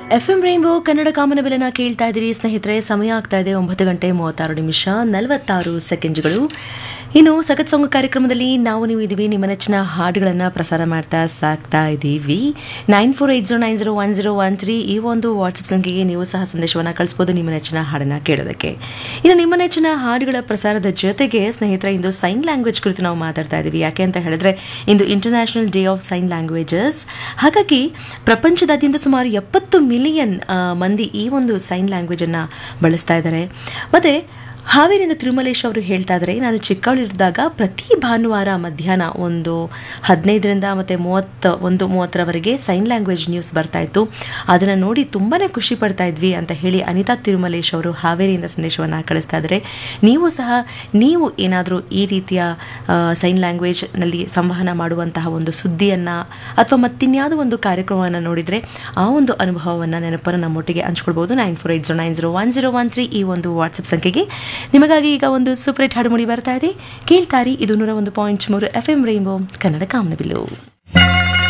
F M rainbow Kannada ಕಾಮನಬಿಲನ ಕೇಳ್ತಾ ಇದ್ದೀರಿ ಸ್ನೇಹಿತರೆ ಸಮಯ ಆಗ್ತಾ ಇದೆ ಒಂಬತ್ತು ಗಂಟೆ ಮೂವತ್ತಾರು ನಿಮಿಷ ನಲವತ್ತಾರು ಸೆಕೆಂಡ್ಗಳು ಇನ್ನು ಸಖತ್ ಸೊಂಗ ಕಾರ್ಯಕ್ರಮದಲ್ಲಿ ನಾವು ನೀವು ಇದೀವಿ ನಿಮ್ಮ ನೆಚ್ಚಿನ ಹಾಡುಗಳನ್ನು ಪ್ರಸಾರ ಮಾಡ್ತಾ ಸಾಕ್ತಾ ಇದ್ದೀವಿ nine four eight zero nine zero one zero one three ಈ ಒಂದು ವಾಟ್ಸಪ್ ಸಂಖ್ಯೆಗೆ ನೀವು ಸಹ ಸಂದೇಶವನ್ನು ಕಳಿಸ್ಬೋದು ನಿಮ್ಮ ನೆಚ್ಚಿನ ಹಾಡನ್ನು ಕೇಳೋದಕ್ಕೆ ಇನ್ನು ನಿಮ್ಮ ನೆಚ್ಚಿನ ಹಾಡುಗಳ ಪ್ರಸಾರದ ಜೊತೆಗೆ ಸ್ನೇಹಿತರೆ ಇಂದು ಸೈನ್ ಲ್ಯಾಂಗ್ವೇಜ್ ಕುರಿತು ನಾವು ಮಾತಾಡ್ತಾ ಇದ್ದೀವಿ ಯಾಕೆ ಅಂತ ಹೇಳಿದ್ರೆ ಇಂದು international day of sign languages ಹಾಗಾಗಿ ಪ್ರಪಂಚದಾದ್ಯಂತ ಸುಮಾರು ಎಪ್ಪತ್ತು ಮಿಲಿಯನ್ ಆ, ಮಂದಿ ಈ ಒಂದು ಸೈನ್ ಲ್ಯಾಂಗ್ವೇಜನ್ನು ಬಳಸ್ತಾ ಇದ್ದಾರೆ ಮತ್ತು ಹಾವೇರಿಯಿಂದ ತಿರುಮಲೇಶ್ ಅವರು ಹೇಳ್ತಾ ಇದ್ದಾರೆ ನಾನು ಚಿಕ್ಕವಳಿದ್ದಾಗ ಪ್ರತಿ ಭಾನುವಾರ ಮಧ್ಯಾಹ್ನ ಒಂದು ಹದಿನೈದರಿಂದ ಮತ್ತು ಮೂವತ್ತ ಒಂದು ಮೂವತ್ತರವರೆಗೆ ಸೈನ್ ಲ್ಯಾಂಗ್ವೇಜ್ ನ್ಯೂಸ್ ಬರ್ತಾ ಇತ್ತು ಅದನ್ನು ನೋಡಿ ತುಂಬಾ ಖುಷಿ ಪಡ್ತಾ ಇದ್ವಿ ಅಂತ ಹೇಳಿ ಅನಿತಾ ತಿರುಮಲೇಶ್ ಅವರು ಹಾವೇರಿಯಿಂದ ಸಂದೇಶವನ್ನು ಕಳಿಸ್ತಾ ಇದ್ದಾರೆ ನೀವು ಸಹ ನೀವು ಏನಾದರೂ ಈ ರೀತಿಯ ಸೈನ್ ಲ್ಯಾಂಗ್ವೇಜ್ನಲ್ಲಿ ಸಂವಹನ ಮಾಡುವಂತಹ ಒಂದು ಸುದ್ದಿಯನ್ನು ಅಥವಾ ಮತ್ತಿನ್ಯಾವುದೋ ಒಂದು ಕಾರ್ಯಕ್ರಮವನ್ನು ನೋಡಿದರೆ ಆ ಒಂದು ಅನುಭವವನ್ನು ನೆನಪನ್ನು ನಮ್ಮೊಟ್ಟಿಗೆ ಹಂಚ್ಕೊಳ್ಬೋದು nine four eight zero nine zero one zero one three ಈ ಒಂದು ವಾಟ್ಸಪ್ ಸಂಖ್ಯೆಗೆ ನಿಮಗಾಗಿ ಈಗ ಒಂದು ಸೂಪರೇಟ್ ಹಾಡು ಮೂಡಿ ಬರ್ತಾ ಇದೆ ಕೇಳ್ತಾರಿ ಇದು ನೂರ ಒಂದು ಪಾಯಿಂಟ್ ಮೂರು ಎಫ್ ಎಂ ರೈನ್ಬೋ ಕನ್ನಡ ಕಾಮನಬಿಲ್ಲು